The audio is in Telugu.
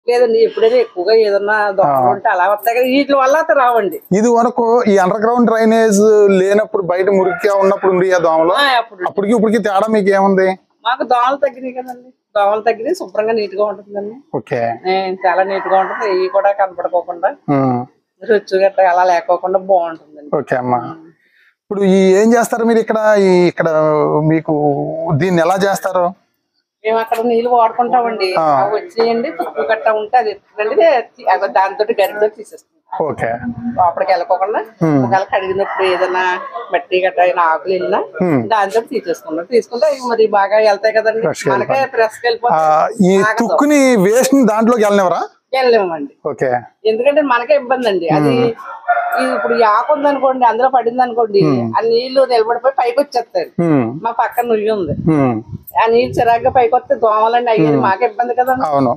లేదండి ఎప్పుడైనా ఎక్కువగా ఏదన్నా దోమలు ఉంటే అలా వస్తాయి కదా వీటి వల్ల అయితే రావండి ఇది వరకు ఈ అండర్ గ్రౌండ్ డ్రైనేజ్ లేనప్పుడు బయట మురికిగా ఉన్నప్పుడు ఉండి ఆ దోమలు ఆ, అప్పుడు అప్పటికి ఇప్పటికి తేడా మీకు ఏముంది మాకు దోమలు తగ్గినాయి కదండి దోమలు తగ్గినాయి శుభ్రంగా నీట్ గా ఉంటుందండి ఓకే ఏ, చాలా నీట్ గా ఉంటుంది ఇవి కూడా కనపడుకోకుండా ఉమ్, రుచి గట్ట అలా లేకోకుండా బాగుంటుందండి ఓకే అమ్మా ఇప్పుడు ఈ ఏం చేస్తారు మీరు ఇక్కడ ఈ ఇక్కడ మీకు దీన్ని ఎలా చేస్తారు మేము అక్కడ నీళ్లు వాడుకుంటామండి ఆ. అవి వచ్చేయండి తుప్పు గట్ట ఉంటే అది ఎత్తుకండి అవి దాంతో గడితో తీసేస్తాం ఓకే లోపలికి వెళ్ళకోకుండా Hmm. ఒకవేళ కడిగినప్పుడు ఏదైనా మట్టి గట్ట అయినా ఆకులు వెళ్ళినా Hmm. దాంతో తీసేసుకుంటాం తీసుకుంటే అవి మరి బాగా వెళ్తాయి కదండి Fresh గా మనకే ఫ్రెష్ ఆ, వెళ్ళిపోతాయి ఈ ఆగదు. తుక్కుని వేస్ట్ ని దాంట్లోకి వెళ్ళనివరా వెళ్ళలేమండి ఓకే ఎందుకంటే మనకే ఇబ్బంది అండి అది ఈ ఇప్పుడు ఈ ఆకు ఉందనుకోండి అందులో పడింది అనుకోండి ఆ నీళ్లు నిలబడిపోయి పైకి వచ్చేస్తాయి ఉమ్, మా పక్కన నుయ్యి ఉంది ఉమ్, ఆ నీళ్ళు చిరాగ్గా పైకి వస్తే దోమలండి అయ్యేది మాకే ఇబ్బంది కదండి అవును